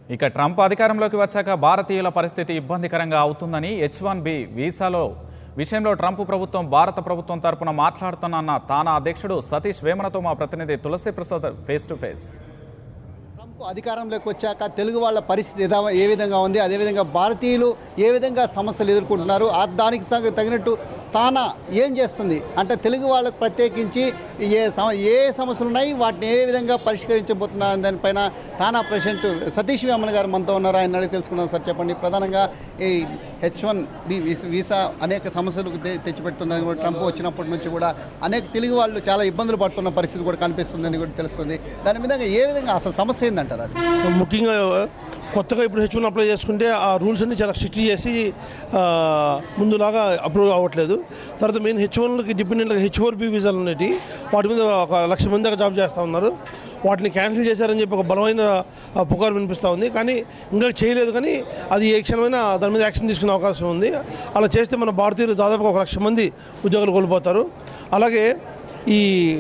ఇక ట్రంప్ అధికారంలోకి వచ్చాక భారతీయుల పరిస్థితి ఇబ్బందికరంగా అవుతుందని హెచ్ వన్ బి వీసాలో విషయంలో ట్రంప్ ప్రభుత్వం భారత ప్రభుత్వం తరపున మాట్లాడుతున్న తానా అధ్యక్షుడు సతీష్ వేమనతో మా ప్రతినిధి Tulasi Prasad face to face Trump అధికారంలోకి వచ్చాక తెలుగు వాళ్ళ పరిస్థితి ఎదా- ఏ విధంగా ఉంది అదేవిధంగా భారతీయులు ఏ విధంగా సమస్యలు ఎదుర్కొంటున్నారు ఆ దానికి తగ- తగినట్టు తానా ఏం చేస్తుంది అంటే తెలుగు వాళ్ళకు ప్రత్యేకించి ఏ సమ- ఏ సమస్యలు ఉన్నాయి వాటిని ఏ విధంగా పరిష్కరించబోతున్నారు దానిపైన తానా ప్రెసిడెంట్ సతీష్ వేమన్ గారు మనతో ఉన్నారు ఆయన అడిగి తెలుసుకుందాం సార్ చెప్పండి ప్రధానంగా ఈ హెచ్ వన్ బి వీసా అనేక సమస్యలు తె- తెచ్చిపెడుతుందని కూడా ట్రంప్ వచ్చినప్పటి నుంచి కూడా అనేక తెలుగు వాళ్ళు చాలా ఇబ్బందులు పడుతున్న పరిస్థితి కూడా కనిపిస్తుందని కూడా తెలుస్తుంది దాని మీద ఏ విధంగా అసలు సమస్య ఏందంటారు అది ముఖ్యంగా కొత్తగా ఇప్పుడు హెచ్ వన్ అప్లై చేసుకుంటే ఆ రూల్స్ అన్ని చాలా స్ట్రిక్ట్ చేసి ఆ, ముందులాగా అప్రూవ్ అవ్వట్లేదు తర్వాత మెయిన్ హెచ్ వన్లకి డిపెండెంట్గా హెచ్ ఫోర్ బి వీసాలు ఉన్నాయి వాటి మీద ఒక లక్ష మంది దాకా జాబ్ చేస్తూ ఉన్నారు వాటిని క్యాన్సిల్ చేశారని చెప్పి ఒక బలమైన ఆ, పుకారు వినిపిస్తూ ఉంది కానీ ఇంకా చేయలేదు కానీ అది ఏ క్షణమైనా దాని మీద యాక్షన్ తీసుకునే అవకాశం ఉంది అలా చేస్తే మన భారతీయులు దాదాపు ఒక లక్ష మంది ఉద్యోగాలు కోల్పోతారు అలాగే ఈ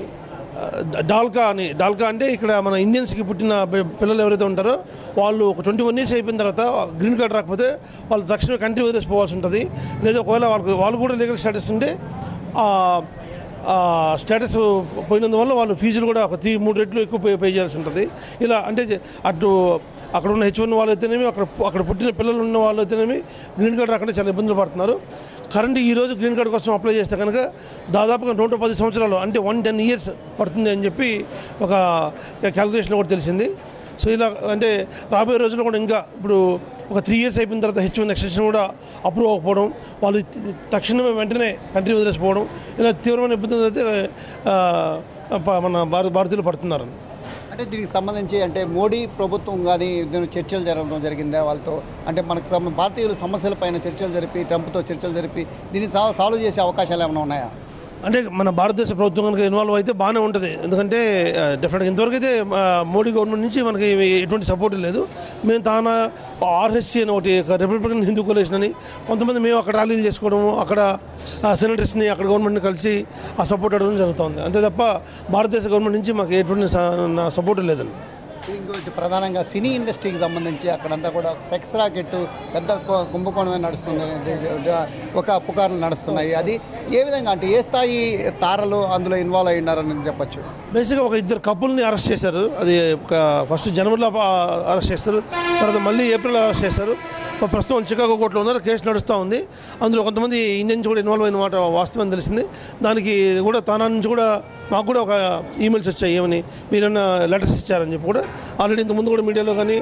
డాల్కా అని డాల్కా అంటే ఇక్కడ మన ఇండియన్స్కి పుట్టిన పి- పిల్లలు ఎవరైతే ఉంటారో వాళ్ళు ఒక ట్వంటీ వన్ ఇయర్స్ అయిపోయిన తర్వాత గ్రీన్ కార్డ్ రాకపోతే వాళ్ళు తక్షణమే కంట్రీ వదిలేసి పోవాల్సి ఉంటుంది లేదా ఒకవేళ వాళ్ళకి వాళ్ళు కూడా లీగల్ స్టేటస్ ఉంటే ఆ ఆ స్టేటస్ పోయినందువల్ల వాళ్ళు ఫీజులు కూడా ఒక త్రీ మూడు రెట్లు ఎక్కువ పే పే చేయాల్సి ఉంటుంది ఇలా అంటే జ- అటు అక్కడ ఉన్న హెచ్ వన్ వాళ్ళు అయితేనేమి అక్కడ అక్కడ పుట్టిన పిల్లలు ఉన్న వాళ్ళు అయితేనేమి గ్రీన్ కార్డ్ రాకుండా చాలా ఇబ్బందులు పడుతున్నారు కరెంట్ ఈ రోజు గ్రీన్ కార్డ్ కోసం అప్లై చేస్తే కనుక దాదాపుగా నూట పది సంవత్సరాలు అంటే వన్ టెన్ ఇయర్స్ పడుతుంది అని చెప్పి ఒక క్యాలిక్యులేషన్ కూడా తెలిసింది సో ఇలా అంటే రాబోయే రోజుల్లో కూడా ఇంకా ఇప్పుడు ఒక త్రీ ఇయర్స్ అయిపోయిన తర్వాత హెచ్ వన్ ఎక్స్టెన్షన్ కూడా అప్రూవ్ అవ్వకపోవడం వాళ్ళు తక్షణమే వెంటనే కంట్రీ వదిలేసిపోవడం ఇలా తీవ్రమైన ఇబ్బందులు అయితే ఆ, ప- మన భారత భారతీయులు పడుతున్నారు అంటే దీనికి సంబంధించి అంటే మోడీ ప్రభుత్వం కానీ దీని చర్చలు జరగడం జరిగిందా వాళ్ళతో అంటే మనకు సంబ- భారతీయుల సమస్యల పైన చర్చలు జరిపి ట్రంప్తో చర్చలు జరిపి దీన్ని సాల్వ్ సాల్వ్ చేసే అవకాశాలు ఏమైనా ఉన్నాయా అంటే మన భారతదేశ ప్రభుత్వం కనుక ఇన్వాల్వ్ అయితే బాగానే ఉంటుంది ఎందుకంటే డెఫినెట్గా ఇంతవరకు అయితే ఆ, మోడీ గవర్నమెంట్ నుంచి మనకి ఎటువంటి సపోర్ట్ లేదు మేము తాన ఆర్ఎస్సీ అని ఒకటి ఒక రిపబ్లికన్ హిందూ కొలేషన్ అని కొంతమంది మేము అక్కడ ర్యాలీలు చేసుకోవడము అక్కడ సెనేటర్స్ని అక్కడ గవర్నమెంట్ని కలిసి ఆ సపోర్ట్ అడగడం జరుగుతుంది అంతే తప్ప భారతదేశ గవర్నమెంట్ నుంచి మాకు ఎటువంటి సపోర్ట్ లేదండి ఇంకోటి ప్రధానంగా సినీ ఇండస్ట్రీకి సంబంధించి అక్కడంతా కూడా సెక్స్ రాకెట్ పెద్ద కు- కుంభకోణమే నడుస్తుంది అనేది ఒక పుకార్లు నడుస్తున్నాయి అది ఏ విధంగా అంటే ఏ స్థాయి తారలు అందులో ఇన్వాల్వ్ అయి ఉన్నారని చెప్పొచ్చు బేసిక్గా ఒక ఇద్దరు కపుల్ని అరెస్ట్ చేశారు అది ఒక ఫస్ట్ జనవరిలో అరెస్ట్ చేస్తారు తర్వాత మళ్ళీ ఏప్రిల్ అరెస్ట్ చేశారు ఇప్పుడు ప్రస్తుతం చికాగో కోర్టులో ఉన్నారు కేసు నడుస్తూ ఉంది అందులో కొంతమంది ఇండియన్స్ కూడా ఇన్వాల్వ్ అయిన మాట వాస్తవం తెలిసింది దానికి కూడా తానా నుంచి కూడా మాకు కూడా ఒక ఈమెయిల్స్ వచ్చాయి ఏమని మీరన్నా లెటర్స్ ఇచ్చారని చెప్పి కూడా ఆల్రెడీ ఇంత ముందు కూడా మీడియాలో కానీ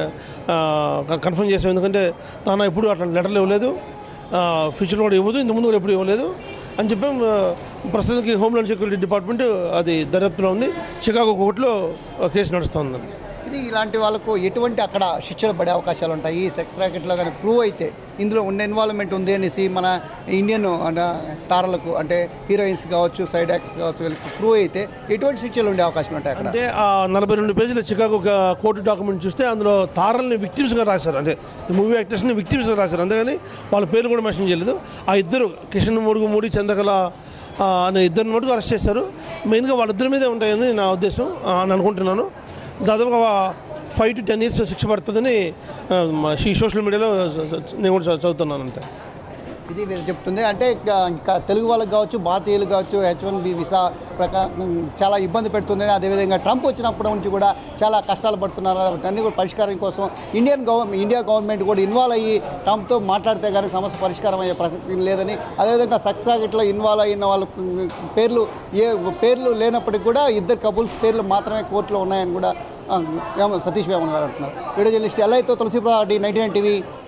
కన్ఫర్మ్ చేసాం ఎందుకంటే తానా ఎప్పుడు అట్లాంటి లెటర్లు ఇవ్వలేదు ఫ్యూచర్ కూడా ఇవ్వదు ఇంత ముందు కూడా ఎప్పుడు ఇవ్వలేదు అని చెప్పి ఆ, ప్రస్తుతానికి హోమ్లాండ్ సెక్యూరిటీ డిపార్ట్మెంట్ అది దర్యాప్తులో ఉంది చికాగో కోర్టులో కేసు నడుస్తుంది ఇది ఇలాంటి వాళ్ళకు ఎటువంటి అక్కడ శిక్షలు పడే అవకాశాలు ఉంటాయి ఈ సెక్స్ ర్యాకెట్లో కానీ ప్రూవ్ అయితే ఇందులో ఉన్న ఇన్వాల్వ్మెంట్ ఉంది అనేసి మన ఇండియన్ అంటే తారలకు అంటే హీరోయిన్స్ కావచ్చు సైడ్ యాక్టర్స్ కావచ్చు వీళ్ళకి ప్రూవ్ అయితే ఎటువంటి శిక్షలు ఉండే అవకాశం ఉంటాయి అక్కడ అంటే ఆ నలభై రెండు పేజీల చికాగో క- కోర్టు డాక్యుమెంట్ చూస్తే అందులో తారల్ని విక్టిమ్స్గా రాశారు అంటే ఈ మూవీ యాక్టర్స్ని విక్టిమ్స్గా రాశారు అంతేగాని వాళ్ళ పేరు కూడా మెన్షన్ చేయలేదు ఆ ఇద్దరు కిషన్ ముడుగు మూడి చంద్రకళ ఆ, అనే ఇద్దరిని మటుకు అరెస్ట్ చేశారు మెయిన్గా వాళ్ళిద్దరి మీదే ఉంటాయని నా ఉద్దేశం ఆ, అని అనుకుంటున్నాను దాదాపుగా ఫైవ్ టు టెన్ ఇయర్స్ శిక్ష పడుతుందని ఆ, మా- ఈ సోషల్ మీడియాలో నేను కూడా చదువు- చదువుతున్నాను అంతే ఇది వీరు చెప్తుంది అంటే ఇక ఇంకా తెలుగు వాళ్ళకి కావచ్చు భారతీయులు కావచ్చు హెచ్ వన్ బి విసా ప్రకారం చాలా ఇబ్బంది పెడుతుంది అదేవిధంగా ట్రంప్ వచ్చినప్పటి నుంచి కూడా చాలా కష్టాలు పడుతున్నారు కాబట్టి అన్ని కూడా పరిష్కారం కోసం ఇండియన్ గవర్నమెంట్ ఇండియా గవర్నమెంట్ కూడా ఇన్వాల్వ్ అయ్యి ట్రంప్తో మాట్లాడితే కానీ సమస్య పరిష్కారం అయ్యే ప్రసక్తి లేదని అదేవిధంగా సక్స్ రాకెట్లో ఇన్వాల్వ్ అయిన వాళ్ళ పేర్లు ఏ పేర్లు లేనప్పటికీ కూడా ఇద్దరు కపుల్స్ పేర్లు మాత్రమే కోర్టులో ఉన్నాయని కూడా ఆ, వేమ- సతీష్ వేమన్ గారు అంటున్నారు వీడియో జర్నలిస్ట్ ఎల్ఐతో తులసిప్రసాద్ నైన్టీ నైన్ టీవీ